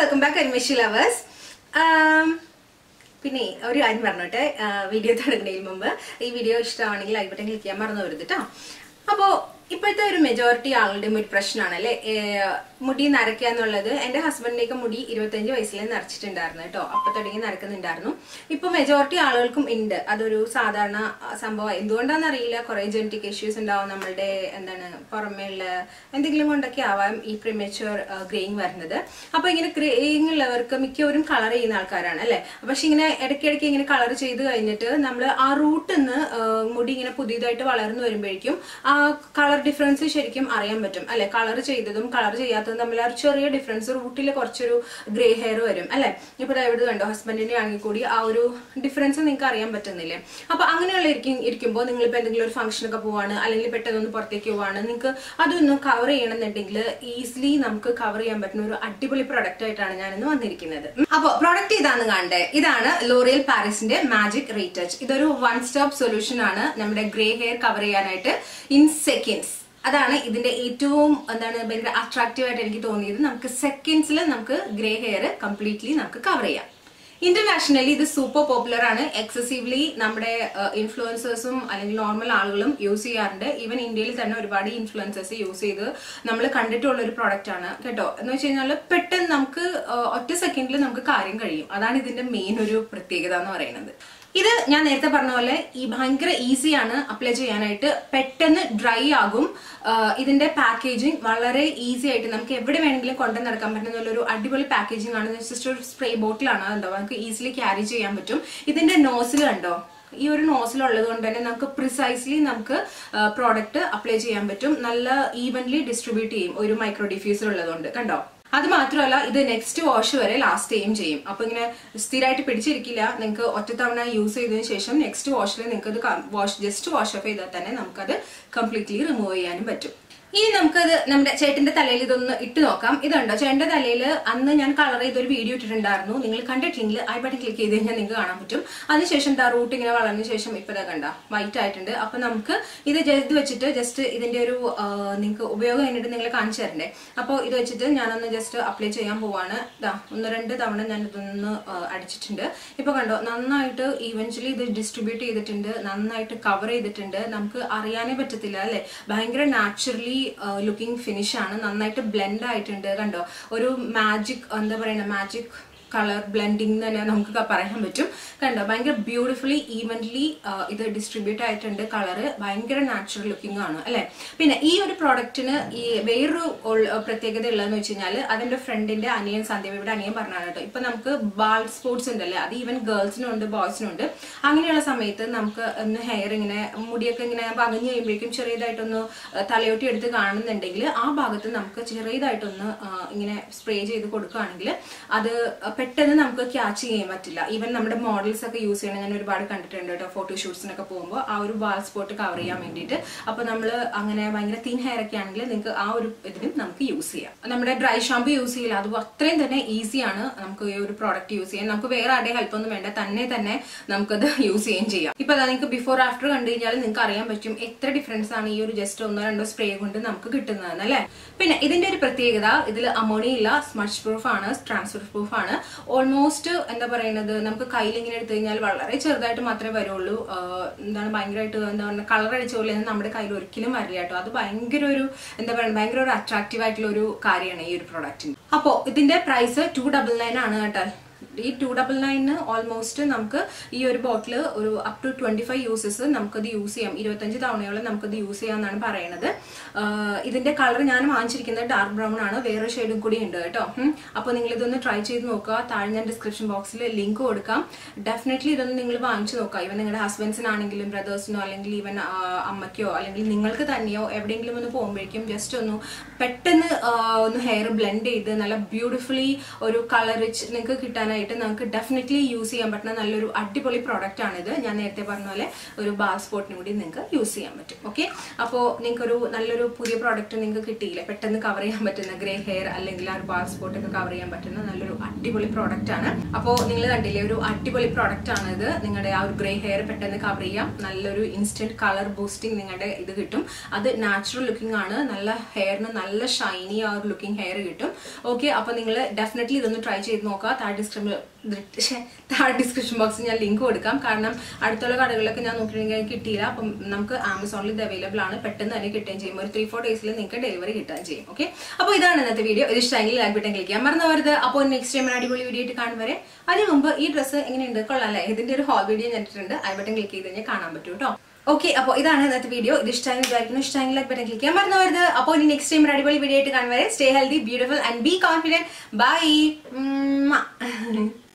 welcome back അനിമേഷി lovers പിന്നെ ഒരു കാര്യം പറഞ്ഞോട്ടെ വീഡിയോ തുടങ്ങുന്നതിന് മുമ്പ് ഈ വീഡിയോ ഇഷ്ടമാണെങ്കിൽ ലൈക്ക് ബട്ടൺ ക്ലിക്ക് ചെയ്യാൻ മറന്നു വരുത് കേട്ടോ അപ്പോൾ ഇപ്പോഴത്തെ ഒരു മെജോറിറ്റി ആളുടെയും ഒരു പ്രശ്നമാണ് അല്ലേ മുടി നരയ്ക്കുക എന്നുള്ളത് എൻ്റെ ഹസ്ബൻഡിൻ്റെയൊക്കെ മുടി ഇരുപത്തഞ്ച് വയസ്സിൽ നരച്ചിട്ടുണ്ടായിരുന്നു കേട്ടോ അപ്പൊ തുടങ്ങി നരക്കുന്നുണ്ടായിരുന്നു ഇപ്പൊ മെജോറിറ്റി ആളുകൾക്കും ഉണ്ട് അതൊരു സാധാരണ സംഭവം എന്തുകൊണ്ടാണെന്ന് അറിയില്ല കുറെ ജനറ്റിക് ഇഷ്യൂസ് ഉണ്ടാവും നമ്മളുടെ എന്താണ് പുറമേയുള്ള എന്തെങ്കിലും കൊണ്ടൊക്കെ ആവാം ഈ പ്രിമേച്വർ ഗ്രേയിങ് വരുന്നത് അപ്പൊ ഇങ്ങനെ ഗ്രേയിങ് ഉള്ളവർക്ക് മിക്കവരും കളർ ചെയ്യുന്ന ആൾക്കാരാണ് അല്ലെ പക്ഷെ ഇങ്ങനെ ഇടയ്ക്കിടയ്ക്ക് ഇങ്ങനെ കളർ ചെയ്ത് കഴിഞ്ഞിട്ട് നമ്മൾ ആ റൂട്ടിൽ നിന്ന് മുടി ഇങ്ങനെ പുതിയതായിട്ട് വളർന്നു വരുമ്പോഴേക്കും ആ കളർ ഡിഫറൻസ് ശരിക്കും അറിയാൻ പറ്റും അല്ലെ കളർ ചെയ്തതും കളർ ചെയ്യാത്തതും തമ്മിൽ ആ ഒരു ചെറിയ ഡിഫറൻസ് റൂട്ടിൽ കുറച്ചൊരു ഗ്രേ ഹെയർ വരും അല്ലെ ഇപ്പൊ എവിടെ കണ്ടോ ഹസ്ബൻഡിന്റെ ആണെങ്കിൽ കൂടി ആ ഒരു ഡിഫറൻസ് നിങ്ങൾക്ക് അറിയാൻ പറ്റുന്നില്ലേ അപ്പൊ അങ്ങനെയുള്ള ഇരിക്കും ഇരിക്കുമ്പോൾ നിങ്ങൾ ഇപ്പൊ എന്തെങ്കിലും ഒരു ഫംഗ്ഷനൊക്കെ പോവാണ് അല്ലെങ്കിൽ പെട്ടെന്നൊന്ന് പുറത്തേക്ക് പോവാണ് നിങ്ങൾക്ക് അതൊന്ന് കവർ ചെയ്യണമെന്നുണ്ടെങ്കിൽ ഈസിലി നമുക്ക് കവർ ചെയ്യാൻ പറ്റുന്ന ഒരു അടിപൊളി പ്രൊഡക്റ്റ് ആയിട്ടാണ് ഞാനിന്ന് വന്നിരിക്കുന്നത് അപ്പോൾ പ്രൊഡക്റ്റ് ഇതാന്ന് കാണണ്ടേ ഇതാണ് ലോറിയൽ പാരീസിന്റെ മാജിക് റീടച്ച് ഇതൊരു വൺ സ്റ്റോപ്പ് സൊല്യൂഷൻ ആണ് നമ്മുടെ ഗ്രേ ഹെയർ കവർ ചെയ്യാനായിട്ട് ഇൻ സെക്കൻഡ്സ് അതാണ് ഇതിന്റെ ഏറ്റവും എന്താണ് ഭയങ്കര അട്രാക്റ്റീവ് ആയിട്ട് എനിക്ക് തോന്നിയത് നമുക്ക് സെക്കൻഡ്സിൽ നമുക്ക് ഗ്രേ ഹെയർ കംപ്ലീറ്റ്ലി നമുക്ക് കവർ ചെയ്യാം ഇന്റർനാഷണലി ഇത് സൂപ്പർ പോപ്പുലർ ആണ് എക്സസീവ്ലി നമ്മുടെ ഇൻഫ്ലുവൻസേഴ്സും അല്ലെങ്കിൽ നോർമൽ ആളുകളും യൂസ് ചെയ്യാറുണ്ട് ഈവൻ ഇന്ത്യയിൽ തന്നെ ഒരുപാട് ഇൻഫ്ലുവൻസേഴ്സ് യൂസ് ചെയ്ത് നമ്മൾ കണ്ടിട്ടുള്ള ഒരു പ്രോഡക്റ്റ് ആണ് കേട്ടോ എന്ന് വെച്ച് കഴിഞ്ഞാൽ പെട്ടെന്ന് നമുക്ക് ഒറ്റ സെക്കൻഡിൽ നമുക്ക് കാര്യം കഴിയും അതാണ് ഇതിന്റെ മെയിൻ ഒരു പ്രത്യേകത എന്ന് പറയുന്നത് ഇത് ഞാൻ നേരത്തെ പറഞ്ഞ പോലെ ഈ ഭയങ്കര ഈസിയാണ് അപ്ലൈ ചെയ്യാനായിട്ട് പെട്ടെന്ന് ഡ്രൈ ആകും ഇതിന്റെ പാക്കേജിങ് വളരെ ഈസി ആയിട്ട് നമുക്ക് എവിടെ വേണമെങ്കിലും കൊണ്ടു നടക്കാൻ പറ്റുന്ന ഒരു അടിപൊളി പാക്കേജിംഗ് ആണ് ജസ്റ്റ് ഒരു സ്പ്രേ ബോട്ടിലാണ് ഉണ്ടോ നമുക്ക് ഈസിലി ക്യാരി ചെയ്യാൻ പറ്റും ഇതിന്റെ നോസിൽ കണ്ടോ ഈ ഒരു നോസിൽ ഉള്ളത് കൊണ്ട് തന്നെ നമുക്ക് പ്രിസൈസ്ലി നമുക്ക് പ്രോഡക്റ്റ് അപ്ലൈ ചെയ്യാൻ പറ്റും നല്ല ഈവൻലി ഡിസ്ട്രിബ്യൂട്ട് ചെയ്യും ഒരു മൈക്രോ ഡിഫ്യൂസർ ഉള്ളതുകൊണ്ട് കണ്ടോ അത് മാത്രമല്ല ഇത് നെക്സ്റ്റ് വാഷ് വരെ ലാസ്റ്റ് ചെയ്യും ചെയ്യും അപ്പൊ ഇങ്ങനെ സ്ഥിരമായിട്ട് പിടിച്ചിരിക്കില്ല നിങ്ങൾക്ക് ഒറ്റത്തവണ യൂസ് ചെയ്തതിനു ശേഷം നെക്സ്റ്റ് വാഷിൽ നിങ്ങൾക്ക് ഇത് വാഷ് ജസ്റ്റ് വാഷ് ഓഫ് ചെയ്താൽ തന്നെ നമുക്കത് കംപ്ലീറ്റ്ലി റിമൂവ് ചെയ്യാനും പറ്റും ഇനി നമുക്കത് നമ്മുടെ ചേട്ടന്റെ തലയിൽ ഇതൊന്ന് ഇട്ട് നോക്കാം ഇതുണ്ടോ ചേട്ടന്റെ തലയിൽ അന്ന് ഞാൻ കളർ ചെയ്തൊരു വീഡിയോ ഇട്ടിട്ടുണ്ടായിരുന്നു നിങ്ങൾ കണ്ടിട്ടില്ലെങ്കിൽ ഐ ബട്ടൺ ക്ലിക്ക് ചെയ്ത് കഴിഞ്ഞാൽ നിങ്ങൾക്ക് കാണാൻ പറ്റും അതിനുശേഷം ദാ റൂട്ട് ഇങ്ങനെ വളർന്ന ശേഷം ഇപ്പൊ ഇതാ കണ്ട വൈറ്റ് ആയിട്ടുണ്ട് അപ്പൊ നമുക്ക് ഇത് ഇത് വെച്ചിട്ട് ജസ്റ്റ് ഇതിന്റെ ഒരു നിങ്ങൾക്ക് ഉപയോഗം കഴിഞ്ഞിട്ട് നിങ്ങൾ കാണിച്ചു തരണ്ടേ അപ്പോൾ ഇത് വെച്ചിട്ട് ഞാനൊന്ന് ജസ്റ്റ് അപ്ലൈ ചെയ്യാൻ പോവാണ് ഇതാ ഒന്ന് രണ്ട് തവണ ഞാൻ ഇതൊന്ന് അടിച്ചിട്ടുണ്ട് ഇപ്പൊ കണ്ടോ നന്നായിട്ട് ഈവൻച്വലി ഇത് ഡിസ്ട്രിബ്യൂട്ട് ചെയ്തിട്ടുണ്ട് നന്നായിട്ട് കവർ ചെയ്തിട്ടുണ്ട് നമുക്ക് അറിയാനേ പറ്റത്തില്ല അല്ലെ ഭയങ്കര നാച്ചുറലി ലുക്കിംഗ് ഫിനിഷ് ആണ് നന്നായിട്ട് ബ്ലെൻഡ് ആയിട്ടുണ്ട് കണ്ടോ ഒരു മാജിക് എന്താ പറയുക മാജിക് കളർ ബ്ലെൻഡിങ് തന്നെ നമുക്ക് പറയാൻ പറ്റും കണ്ടോ ഭയങ്കര ബ്യൂട്ടിഫുള്ളി ഈവൻലി ഇത് ഡിസ്ട്രിബ്യൂട്ട് ആയിട്ടുണ്ട് കളറ് ഭയങ്കര നാച്ചുറൽ ലുക്കിംഗ് ആണ് അല്ലെ പിന്നെ ഈ ഒരു പ്രോഡക്റ്റിന് ഈ വേറൊരു പ്രത്യേകത ഉള്ളതെന്ന് വെച്ച് കഴിഞ്ഞാൽ അതിന്റെ ഫ്രണ്ടിന്റെ അനിയൻ സന്ധ്യയുടെ അനിയൻ പറഞ്ഞാണ് കേട്ടോ ഇപ്പൊ നമുക്ക് ബാൾ സ്പോർട്സ് ഉണ്ടല്ലേ അത് ഈവൻ ഗേൾസിനും ഉണ്ട് ബോയ്സിനും ഉണ്ട് അങ്ങനെയുള്ള സമയത്ത് നമുക്ക് ഒന്ന് ഹെയർ ഇങ്ങനെ മുടിയൊക്കെ ഇങ്ങനെ പകഞ്ഞു കഴിയുമ്പോഴേക്കും ചെറിയതായിട്ടൊന്ന് തലയോട്ടി എടുത്ത് കാണുന്നുണ്ടെങ്കിൽ ആ ഭാഗത്ത് നമുക്ക് ചെറിയതായിട്ടൊന്ന് ഇങ്ങനെ സ്പ്രേ ചെയ്ത് കൊടുക്കുകയാണെങ്കിൽ അത് പെട്ടെന്ന് നമുക്ക് ക്യാച്ച് ചെയ്യാൻ പറ്റില്ല ഈവൻ നമ്മുടെ മോഡൽസ് ഒക്കെ യൂസ് ചെയ്യണം ഞാൻ ഒരുപാട് കണ്ടിട്ടുണ്ട് കേട്ടോ ഫോട്ടോഷൂട്ട്സിനൊക്കെ പോകുമ്പോൾ ആ ഒരു ബാൾ സ്പോട്ട് കവർ ചെയ്യാൻ വേണ്ടിയിട്ട് അപ്പൊ നമ്മൾ അങ്ങനെ ഭയങ്കര തിൻ ഹെയർ ഒക്കെ ആണെങ്കിൽ നിങ്ങൾക്ക് ആ ഒരു ഇതിനും നമുക്ക് യൂസ് ചെയ്യാം നമ്മുടെ ഡ്രൈ ഷാമ്പു യൂസ് ചെയ്യില്ല അത് അത്രയും തന്നെ ഈസിയാണ് നമുക്ക് ഈ ഒരു പ്രോഡക്റ്റ് യൂസ് ചെയ്യാൻ നമുക്ക് വേറെ ആരുടെ ഹെൽപ്പ് ഒന്നും വേണ്ട തന്നെ തന്നെ നമുക്കത് യൂസ് ചെയ്യുകയും ചെയ്യാം ഇപ്പൊ അതാ നിങ്ങൾക്ക് ബിഫോർ ആഫ്റ്റർ കണ്ടു കഴിഞ്ഞാൽ നിങ്ങൾക്ക് അറിയാൻ പറ്റും എത്ര ഡിഫറൻസ് ആണ് ഈ ഒരു ജസ്റ്റ് ഒന്നോ രണ്ടോ സ്പ്രേ കൊണ്ട് നമുക്ക് കിട്ടുന്നതെന്ന് അല്ലേ പിന്നെ ഇതിന്റെ ഒരു പ്രത്യേകത ഇതിൽ അമോണിയ ഇല്ല സ്മച്ച് പ്രൂഫ് ആണ് ട്രാൻസ്ഫർ പ്രൂഫ് ആണ് ഓൾമോസ്റ്റ് എന്താ പറയുന്നത് നമുക്ക് കയ്യിൽ ഇങ്ങനെ എടുത്തു കഴിഞ്ഞാൽ വളരെ ചെറുതായിട്ട് മാത്രമേ വരുള്ളൂ എന്താണ് ഭയങ്കരമായിട്ട് എന്താ പറയുക കളർ അടിച്ച പോലെ നമ്മുടെ കയ്യിൽ ഒരിക്കലും വരില്ല കേട്ടോ അത് ഭയങ്കര ഒരു എന്താ പറയുക ഭയങ്കര ഒരു അട്രാക്റ്റീവ് ആയിട്ടുള്ള ഒരു കാര്യമാണ് ഈ ഒരു പ്രൊഡക്റ്റിന് അപ്പോൾ ഇതിന്റെ പ്രൈസ് ടു ഡബിൾ നയൻ ആണ് കേട്ടോ ഈ ടു ഡബിൾ നയന് ഓൾമോസ്റ്റ് നമുക്ക് ഈ ഒരു ബോട്ടിൽ ഒരു up to twenty five uses നമുക്കത് യൂസ് ചെയ്യാം ഇരുപത്തഞ്ച് തവണയോളം നമുക്കത് യൂസ് ചെയ്യാമെന്നാണ് പറയുന്നത് ഇതിന്റെ കളർ ഞാൻ വാങ്ങിച്ചിരിക്കുന്നത് ഡാർക്ക് ബ്രൗൺ ആണ് വേറെ ഷെയ്ഡും കൂടി ഉണ്ട് കേട്ടോ അപ്പോൾ നിങ്ങൾ ഇതൊന്ന് ട്രൈ ചെയ്ത് നോക്കുക താഴെ ഞാൻ ഡിസ്ക്രിപ്ഷൻ ബോക്സിൽ ലിങ്ക് കൊടുക്കാം ഡെഫിനറ്റ്ലി ഇതൊന്ന് നിങ്ങൾ വാങ്ങിച്ചു നോക്കുക ഇവൻ നിങ്ങളുടെ ഹസ്ബൻഡ്സിനാണെങ്കിലും ബ്രദേഴ്സിനോ അല്ലെങ്കിൽ ഈവൻ അമ്മയ്ക്കോ അല്ലെങ്കിൽ നിങ്ങൾക്ക് തന്നെയോ എവിടെയെങ്കിലും ഒന്ന് പോകുമ്പോഴേക്കും ജസ്റ്റ് ഒന്ന് പെട്ടെന്ന് ഒന്ന് ഹെയർ ബ്ലെൻഡ് ചെയ്ത് നല്ല ബ്യൂട്ടിഫുള്ളി ഒരു കളർ റിച്ച് നിങ്ങൾക്ക് കിട്ടാനായിട്ട് ആയിട്ട് നമുക്ക് ഡെഫിനറ്റ്ലി യൂസ് ചെയ്യാൻ പറ്റുന്ന നല്ലൊരു അടിപൊളി പ്രോഡക്റ്റ് ആണിത് ഞാൻ നേരത്തെ പറഞ്ഞ പോലെ ഒരു ബാർ സ്പോട്ടിന് കൂടി നിങ്ങൾക്ക് യൂസ് ചെയ്യാൻ പറ്റും ഓക്കെ അപ്പോൾ നിങ്ങൾക്കൊരു നല്ലൊരു പുതിയ പ്രോഡക്റ്റ് നിങ്ങൾക്ക് കിട്ടിയില്ല പെട്ടെന്ന് കവർ ചെയ്യാൻ പറ്റുന്ന ഗ്രേ ഹെയർ അല്ലെങ്കിൽ ആ ഒരു ബാർ സ്പോട്ട് ഒക്കെ കവർ ചെയ്യാൻ പറ്റുന്ന നല്ലൊരു അടിപൊളി പ്രോഡക്റ്റ് ആണ് അപ്പോൾ നിങ്ങൾ കണ്ടില്ലേ ഒരു അടിപൊളി പ്രോഡക്റ്റ് ആണ് ഇത് നിങ്ങളുടെ ആ ഒരു ഗ്രേ ഹെയർ പെട്ടെന്ന് കവർ ചെയ്യാം നല്ലൊരു ഇൻസ്റ്റന്റ് കളർ ബൂസ്റ്റിംഗ് നിങ്ങളുടെ ഇത് കിട്ടും അത് നാച്ചുറൽ ലുക്കിംഗ് ആണ് നല്ല ഹെയറിന് നല്ല ഷൈനി ആ ഒരു ലുക്കിംഗ് ഹെയർ കിട്ടും ഓക്കെ അപ്പോൾ നിങ്ങൾ ഡെഫിനറ്റ്ലി ഇതൊന്ന് ട്രൈ ചെയ്ത് നോക്കുക താഴെ ഡിസ്ക്രിപ്ഷൻ താഴെ ഡിസ്ക്രിപ്ഷൻ ബോക്സിൽ ഞാൻ ലിങ്ക് കൊടുക്കാം കാരണം അടുത്തുള്ള കടകളിലൊക്കെ ഞാൻ നോക്കിയിട്ടുണ്ടെങ്കിൽ കിട്ടിയില്ല അപ്പം നമുക്ക് ആമസോണിൽ ഇത് അവൈലബിൾ ആണ് പെട്ടെന്ന് തന്നെ കിട്ടുകയും ചെയ്യും ഒരു ത്രീ ഫോർ ഡേയ്സിൽ നിങ്ങൾക്ക് ഡെലിവറി കിട്ടുകയും ചെയ്യും ഓക്കെ അപ്പോൾ ഇതാണ് ഇന്നത്തെ വീഡിയോ ഇത് ഇഷ്ടമെങ്കിൽ ലൈക്ക് ബട്ടൺ ക്ലിക്ക് ചെയ്യാൻ മറന്നവരുത് അപ്പോൾ നെക്സ്റ്റ് ടൈം അടിപൊളി വീഡിയോ ആയിട്ട് കാണും വരെ അതിന് മുമ്പ് ഈ ഡ്രസ്സ് എങ്ങനെയുണ്ട് കൊള്ളാല്ലേ ഇതിന്റെ ഒരു ഹോൾ വീഡിയോ ഞാൻ ഇട്ടിട്ടുണ്ട് ഐ ബട്ടൺ ക്ലിക്ക് ചെയ്ത് കഴിഞ്ഞാൽ കാണാൻ പറ്റും കേട്ടോ ഓക്കെ അപ്പോൾ ഇതാണ് ഇന്നത്തെ വീഡിയോ ഇത് ഇഷ്ടമായി വിചാരിക്കുന്നു ഇഷ്ടമെങ്കിൽ ലൈക്ക് ബട്ടൺ ക്ലിക്ക് ചെയ്യാൻ മറന്നവരുത് അപ്പോൾ ഇനി നെക്സ്റ്റ് ടൈം ഒരു അടിപൊളി വീഡിയോ ആയിട്ട് കാണും വരെ stay healthy beautiful and be confident by